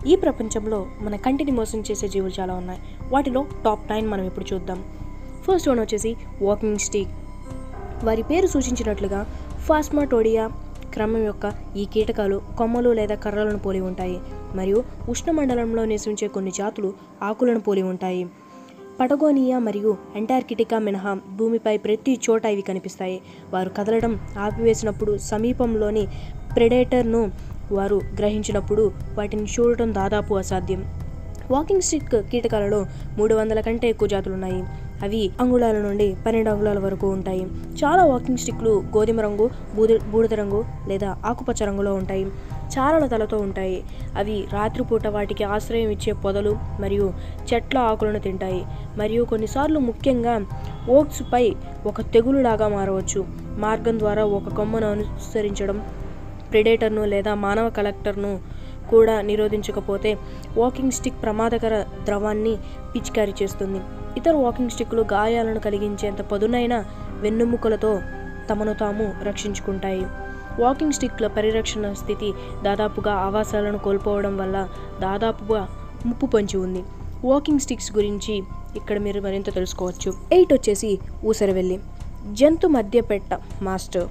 ఈ ప్రపంచంలో మన కంటిని మోసం చేసే జీవులు చాలా ఉన్నాయి వాటిలో టాప్ నైన్ మనం ఇప్పుడు చూద్దాం ఫస్ట్ వన్ వచ్చేసి వాకింగ్ స్టిక్ వారి పేరు సూచించినట్లుగా ఫాస్మాటోడియా క్రమం యొక్క ఈ కీటకాలు కొమ్మలు లేదా కర్రలను పోలి ఉంటాయి మరియు ఉష్ణమండలంలో నివసించే కొన్ని జాతులు ఆకులను పోలి ఉంటాయి పటగోనియా మరియు అంటార్కిటికా మినహా భూమిపై ప్రతి చోట ఇవి కనిపిస్తాయి వారు కదలడం ఆపివేసినప్పుడు సమీపంలోని ప్రెడేటర్ను వారు గ్రహించినప్పుడు వాటిని చూడటం దాదాపు అసాధ్యం వాకింగ్ స్టిక్ కీటకాలలో మూడు వందల కంటే ఎక్కువ జాతులు ఉన్నాయి అవి అంగుళాల నుండి పన్నెండు అంగుళాల వరకు ఉంటాయి చాలా వాకింగ్ స్టిక్లు గోధుమ రంగు బూది బూడిద రంగు లేదా ఆకుపచ్చ రంగులో ఉంటాయి చారల తలతో ఉంటాయి అవి రాత్రిపూట వాటికి ఆశ్రయం ఇచ్చే పొదలు మరియు చెట్ల ఆకులను తింటాయి మరియు కొన్నిసార్లు ముఖ్యంగా ఓట్స్పై ఒక తెగులులాగా మారవచ్చు మార్గం ద్వారా ఒక కొమ్మను అనుసరించడం ప్రెడేటర్ను లేదా మానవ కలెక్టర్ను కూడా నిరోధించకపోతే వాకింగ్ స్టిక్ ప్రమాదకర ద్రవాన్ని పిచికారీ చేస్తుంది ఇతర వాకింగ్ స్టిక్లు గాయాలను కలిగించేంత పదునైన వెన్నుముకలతో తమను తాము రక్షించుకుంటాయి వాకింగ్ స్టిక్ల పరిరక్షణ స్థితి దాదాపుగా ఆవాసాలను కోల్పోవడం వల్ల దాదాపుగా ముప్పు పొంచి ఉంది వాకింగ్ స్టిక్స్ గురించి ఇక్కడ మీరు మరింత తెలుసుకోవచ్చు ఎయిట్ వచ్చేసి ఊసరవెల్లి జంతు మధ్యపెట్ట మాస్టర్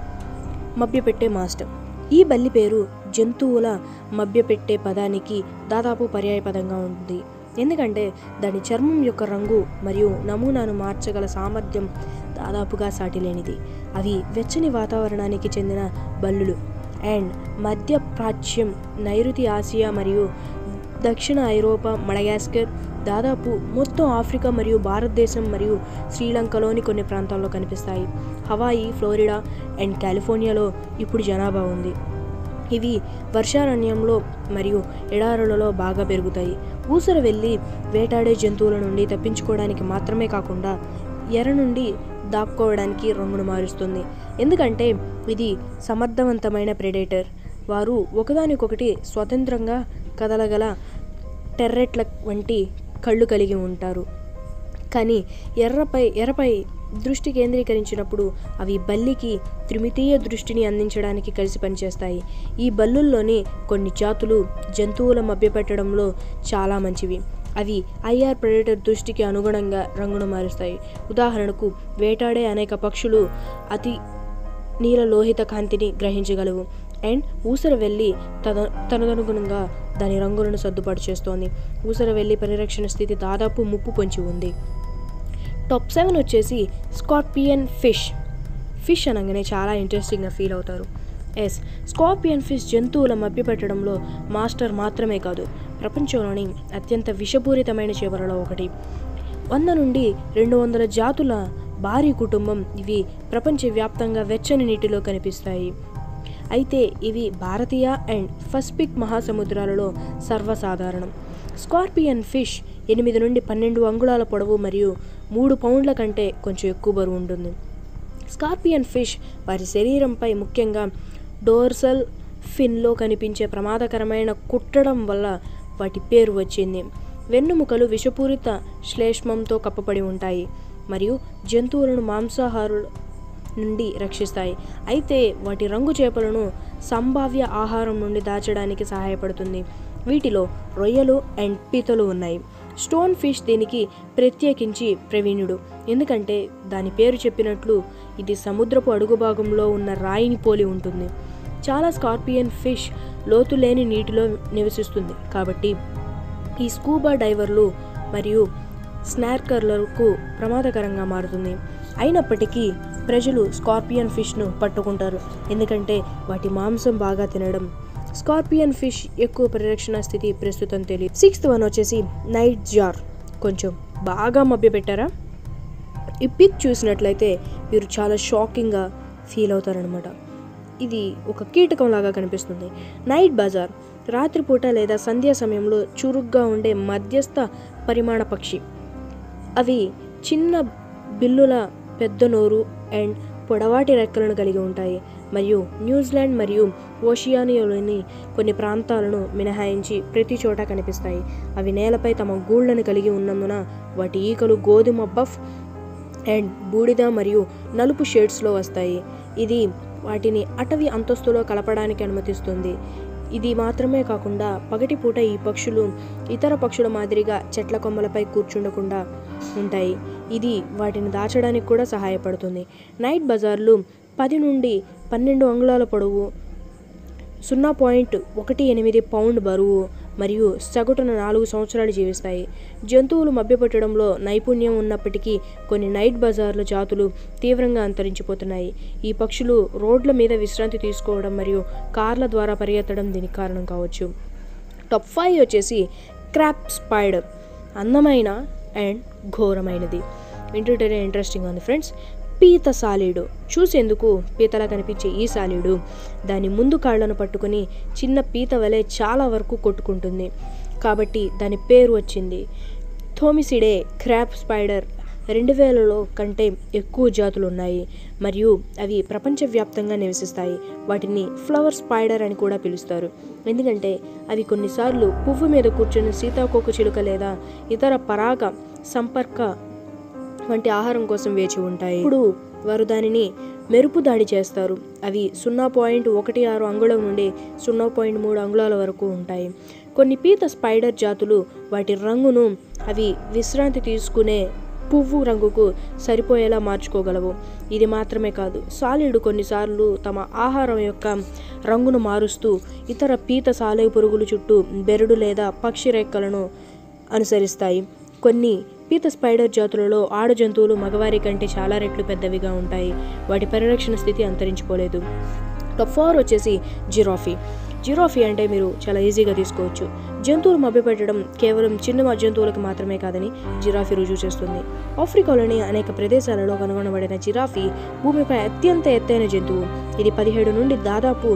మభ్యపెట్టే మాస్టర్ ఈ బల్లి పేరు జంతువుల మభ్యపెట్టే పదానికి దాదాపు పర్యాయపదంగా ఉంది ఎందుకంటే దాని చర్మం యొక్క రంగు మరియు నమూనాను మార్చగల సామర్థ్యం దాదాపుగా సాటిలేనిది అవి వెచ్చని వాతావరణానికి చెందిన బల్లులు అండ్ మధ్య ప్రాచ్యం నైరుతి ఆసియా మరియు దక్షిణ ఐరోపా మడగాస్కర్ దాదాపు మొత్తం ఆఫ్రికా మరియు భారతదేశం మరియు శ్రీలంకలోని కొన్ని ప్రాంతాల్లో కనిపిస్తాయి హవాయి ఫ్లోరిడా అండ్ కాలిఫోర్నియాలో ఇప్పుడు జనాభా ఉంది ఇవి వర్షారణ్యంలో మరియు ఎడారులలో బాగా పెరుగుతాయి ఊసర వెళ్ళి వేటాడే జంతువుల నుండి తప్పించుకోవడానికి మాత్రమే కాకుండా ఎర నుండి దాక్కోవడానికి రంగును మారుస్తుంది ఎందుకంటే ఇది సమర్థవంతమైన ప్రెడేటర్ వారు ఒకదానికొకటి స్వతంత్రంగా కదలగల టెర్రెట్ల వంటి కళ్ళు కలిగి ఉంటారు కానీ ఎర్రపై ఎర్రపై దృష్టి కేంద్రీకరించినప్పుడు అవి బల్లికి త్రిమితీయ దృష్టిని అందించడానికి కలిసి పనిచేస్తాయి ఈ బల్లుల్లోని కొన్ని జాతులు జంతువుల మభ్యపెట్టడంలో చాలా మంచివి అవి ఐఆర్ ప్రెడేటర్ దృష్టికి అనుగుణంగా రంగును మారుస్తాయి ఉదాహరణకు వేటాడే అనేక పక్షులు అతి నీల లోహిత కాంతిని గ్రహించగలవు అండ్ ఊసర వెళ్ళి తన తనదనుగుణంగా దాని రంగులను సర్దుబాటు చేస్తోంది ఊసర వెళ్ళి పరిరక్షణ స్థితి దాదాపు ముప్పు పొంచి ఉంది టాప్ సెవెన్ వచ్చేసి స్కార్పియన్ ఫిష్ ఫిష్ అనగానే చాలా ఇంట్రెస్టింగ్గా ఫీల్ అవుతారు ఎస్ స్కార్పియన్ ఫిష్ జంతువుల మభ్యపెట్టడంలో మాస్టర్ మాత్రమే కాదు ప్రపంచంలోని అత్యంత విషపూరితమైన చేపలలో ఒకటి వంద నుండి రెండు వందల జాతుల భారీ కుటుంబం ఇవి ప్రపంచవ్యాప్తంగా వెచ్చని నీటిలో కనిపిస్తాయి అయితే ఇవి భారతీయ అండ్ పసిఫిక్ మహాసముద్రాలలో సర్వసాధారణం స్కార్పియన్ ఫిష్ ఎనిమిది నుండి పన్నెండు అంగుళాల పొడవు మరియు మూడు పౌండ్ల కంటే కొంచెం ఎక్కువ బరువు ఉంటుంది స్కార్పియన్ ఫిష్ వారి శరీరంపై ముఖ్యంగా డోర్సల్ ఫిన్లో కనిపించే ప్రమాదకరమైన కుట్టడం వల్ల వాటి పేరు వచ్చింది వెన్నుముకలు విషపూరిత శ్లేష్మంతో కప్పబడి ఉంటాయి మరియు జంతువులను మాంసాహారుల నుండి రక్షిస్తాయి అయితే వాటి రంగు చేపలను సంభావ్య ఆహారం నుండి దాచడానికి సహాయపడుతుంది వీటిలో రొయ్యలు అండ్ పీతలు ఉన్నాయి స్టోన్ ఫిష్ దీనికి ప్రత్యేకించి ప్రవీణుడు ఎందుకంటే దాని పేరు చెప్పినట్లు ఇది సముద్రపు అడుగు భాగంలో ఉన్న రాయిని పోలి ఉంటుంది చాలా స్కార్పియన్ ఫిష్ లోతు లేని నీటిలో నివసిస్తుంది కాబట్టి ఈ స్కూబా డైవర్లు మరియు స్నార్కర్లకు ప్రమాదకరంగా మారుతుంది అయినప్పటికీ ప్రజలు స్కార్పియన్ ఫిష్ను పట్టుకుంటారు ఎందుకంటే వాటి మాంసం బాగా తినడం స్కార్పియన్ ఫిష్ ఎక్కువ పరిరక్షణ స్థితి ప్రస్తుతం తెలియదు సిక్స్త్ వన్ వచ్చేసి నైట్ జార్ కొంచెం బాగా మభ్యపెట్టారా ఈ పిక్ చూసినట్లయితే మీరు చాలా షాకింగ్గా ఫీల్ అవుతారనమాట ఇది ఒక కీటకం లాగా కనిపిస్తుంది నైట్ బజార్ రాత్రిపూట లేదా సంధ్యా సమయంలో చురుగ్గా ఉండే మధ్యస్థ పరిమాణ పక్షి అవి చిన్న బిల్లుల పెద్ద నోరు అండ్ పొడవాటి రెక్కలను కలిగి ఉంటాయి మరియు న్యూజిలాండ్ మరియు ఓషియానియాలోని కొన్ని ప్రాంతాలను మినహాయించి ప్రతి చోట కనిపిస్తాయి అవి నేలపై తమ గూళ్ళను కలిగి ఉన్నందున వాటి ఈకలు గోధుమ బఫ్ అండ్ బూడిద మరియు నలుపు షేడ్స్లో వస్తాయి ఇది వాటిని అటవీ అంతస్తులో కలపడానికి అనుమతిస్తుంది ఇది మాత్రమే కాకుండా పగటిపూట ఈ పక్షులు ఇతర పక్షుల మాదిరిగా చెట్ల కొమ్మలపై కూర్చుండకుండా ఉంటాయి ఇది వాటిని దాచడానికి కూడా సహాయపడుతుంది నైట్ బజార్లు పది నుండి పన్నెండు అంగుళాల పొడవు సున్నా పాయింట్ ఒకటి ఎనిమిది పౌండ్ బరువు మరియు సగటున నాలుగు సంవత్సరాలు జీవిస్తాయి జంతువులు మభ్యపెట్టడంలో నైపుణ్యం ఉన్నప్పటికీ కొన్ని నైట్ బజార్ల జాతులు తీవ్రంగా అంతరించిపోతున్నాయి ఈ పక్షులు రోడ్ల మీద విశ్రాంతి తీసుకోవడం మరియు కార్ల ద్వారా పరిగెత్తడం దీనికి కారణం కావచ్చు టాప్ ఫైవ్ వచ్చేసి క్రాప్ స్పైడర్ అందమైన అండ్ ఘోరమైనది వింటుంటేనే ఇంట్రెస్టింగ్ ఉంది ఫ్రెండ్స్ పీత సాలీడు చూసేందుకు పీతలా కనిపించే ఈ సాలీడు దాని ముందు కాళ్లను పట్టుకొని చిన్న పీత వలె చాలా వరకు కొట్టుకుంటుంది కాబట్టి దాని పేరు వచ్చింది థోమిసిడే క్రాప్ స్పైడర్ రెండు వేలలో కంటే ఎక్కువ జాతులు ఉన్నాయి మరియు అవి ప్రపంచవ్యాప్తంగా నివసిస్తాయి వాటిని ఫ్లవర్ స్పైడర్ అని కూడా పిలుస్తారు ఎందుకంటే అవి కొన్నిసార్లు పువ్వు మీద కూర్చొని సీతాకోక చిలుక లేదా ఇతర పరాగ సంపర్క వంటి ఆహారం కోసం వేచి ఉంటాయి ఇప్పుడు వారు దానిని మెరుపు దాడి చేస్తారు అవి సున్నా పాయింట్ ఒకటి ఆరు అంగుళం నుండి సున్నా పాయింట్ మూడు అంగుళాల వరకు ఉంటాయి కొన్ని పీత స్పైడర్ జాతులు వాటి రంగును అవి విశ్రాంతి తీసుకునే పువ్వు రంగుకు సరిపోయేలా మార్చుకోగలవు ఇది మాత్రమే కాదు సాలీడు కొన్నిసార్లు తమ ఆహారం యొక్క రంగును మారుస్తూ ఇతర పీత సాలె పురుగుల చుట్టూ బెరడు లేదా పక్షి రెక్కలను అనుసరిస్తాయి కొన్ని పీత స్పైడర్ జాతులలో ఆడ జంతువులు మగవారి కంటే చాలా రెట్లు పెద్దవిగా ఉంటాయి వాటి పరిరక్షణ స్థితి అంతరించిపోలేదు టాప్ ఫోర్ వచ్చేసి జిరాఫీ జిరాఫీ అంటే మీరు చాలా ఈజీగా తీసుకోవచ్చు జంతువులు మభ్యపెట్టడం కేవలం చిన్న జంతువులకు మాత్రమే కాదని జిరాఫీ రుజువు చేస్తుంది ఆఫ్రికాలోని అనేక ప్రదేశాలలో కనుగొనబడిన జిరాఫీ భూమిపై అత్యంత ఎత్తైన జంతువు ఇది పదిహేడు నుండి దాదాపు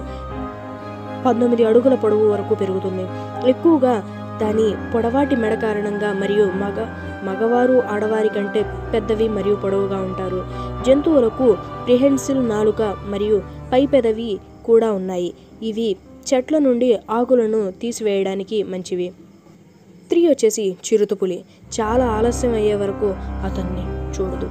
పంతొమ్మిది అడుగుల పొడవు వరకు పెరుగుతుంది ఎక్కువగా దాని పొడవాటి మెడ కారణంగా మరియు మగ మగవారు ఆడవారి కంటే పెద్దవి మరియు పొడవుగా ఉంటారు జంతువులకు ప్రిహెన్సిల్ నాలుక మరియు పై పెదవి కూడా ఉన్నాయి ఇవి చెట్ల నుండి ఆకులను తీసివేయడానికి మంచివి త్రీ వచ్చేసి చిరుతపులి చాలా ఆలస్యం అయ్యే వరకు అతన్ని చూడదు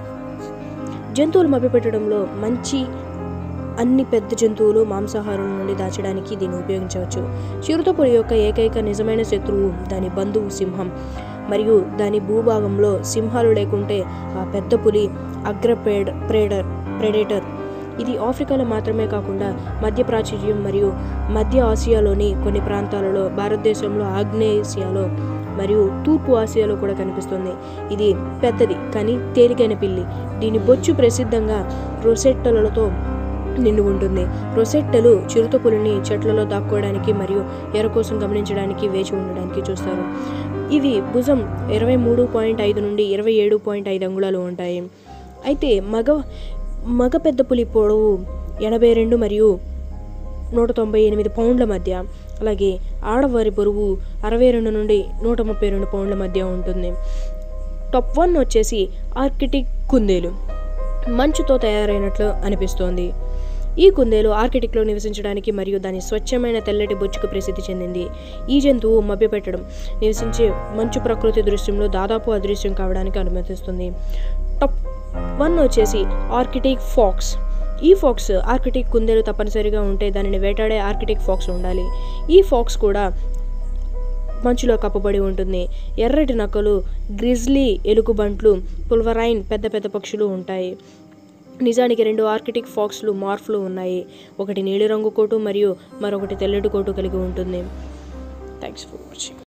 జంతువులు మభ్యపెట్టడంలో మంచి అన్ని పెద్ద జంతువులు మాంసాహారం నుండి దాచడానికి దీన్ని ఉపయోగించవచ్చు చిరుతపులి యొక్క ఏకైక నిజమైన శత్రువు దాని బంధువు సింహం మరియు దాని భూభాగంలో సింహాలు లేకుంటే ఆ పెద్ద పులి అగ్ర ప్రేడ ప్రేడర్ ప్రెడేటర్ ఇది ఆఫ్రికాలో మాత్రమే కాకుండా మధ్య ప్రాచుర్యం మరియు మధ్య ఆసియాలోని కొన్ని ప్రాంతాలలో భారతదేశంలో ఆగ్నేయాసియాలో మరియు తూర్పు ఆసియాలో కూడా కనిపిస్తుంది ఇది పెద్దది కానీ తేలికైన పిల్లి దీని బొచ్చు ప్రసిద్ధంగా రొసెట్టలతో నిండి ఉంటుంది రొసెట్టలు చిరుతపులిని చెట్లలో దాక్కోవడానికి మరియు ఎర కోసం గమనించడానికి వేచి ఉండడానికి చూస్తారు ఇవి భుజం ఇరవై మూడు పాయింట్ ఐదు నుండి ఇరవై ఏడు పాయింట్ ఐదు అంగుళాలు ఉంటాయి అయితే మగ మగ పెద్ద పులి పొడవు ఎనభై రెండు మరియు నూట తొంభై ఎనిమిది పౌండ్ల మధ్య అలాగే ఆడవారి బరువు అరవై రెండు నుండి నూట ముప్పై రెండు పౌండ్ల మధ్య ఉంటుంది టాప్ వన్ వచ్చేసి ఆర్కిటిక్ కుందేలు మంచుతో తయారైనట్లు అనిపిస్తోంది ఈ కుందేలు ఆర్కిటిక్లో నివసించడానికి మరియు దాని స్వచ్ఛమైన తెల్లటి బొచ్చుకు ప్రసిద్ధి చెందింది ఈ జంతువు మభ్యపెట్టడం నివసించే మంచు ప్రకృతి దృశ్యంలో దాదాపు అదృశ్యం కావడానికి అనుమతిస్తుంది టాప్ వన్ వచ్చేసి ఆర్కిటిక్ ఫాక్స్ ఈ ఫాక్స్ ఆర్కిటిక్ కుందేలు తప్పనిసరిగా ఉంటే దానిని వేటాడే ఆర్కిటిక్ ఫాక్స్ ఉండాలి ఈ ఫాక్స్ కూడా మంచులో కప్పబడి ఉంటుంది ఎర్రటి నక్కలు గ్రిజ్లీ ఎలుగుబంట్లు పుల్వరైన్ పెద్ద పెద్ద పక్షులు ఉంటాయి నిజానికి రెండు ఆర్కిటిక్ ఫాక్స్లు మార్ఫ్లు ఉన్నాయి ఒకటి నీలిరంగు కోటు మరియు మరొకటి తెల్లటి కోటు కలిగి ఉంటుంది థ్యాంక్స్ ఫర్ వాచింగ్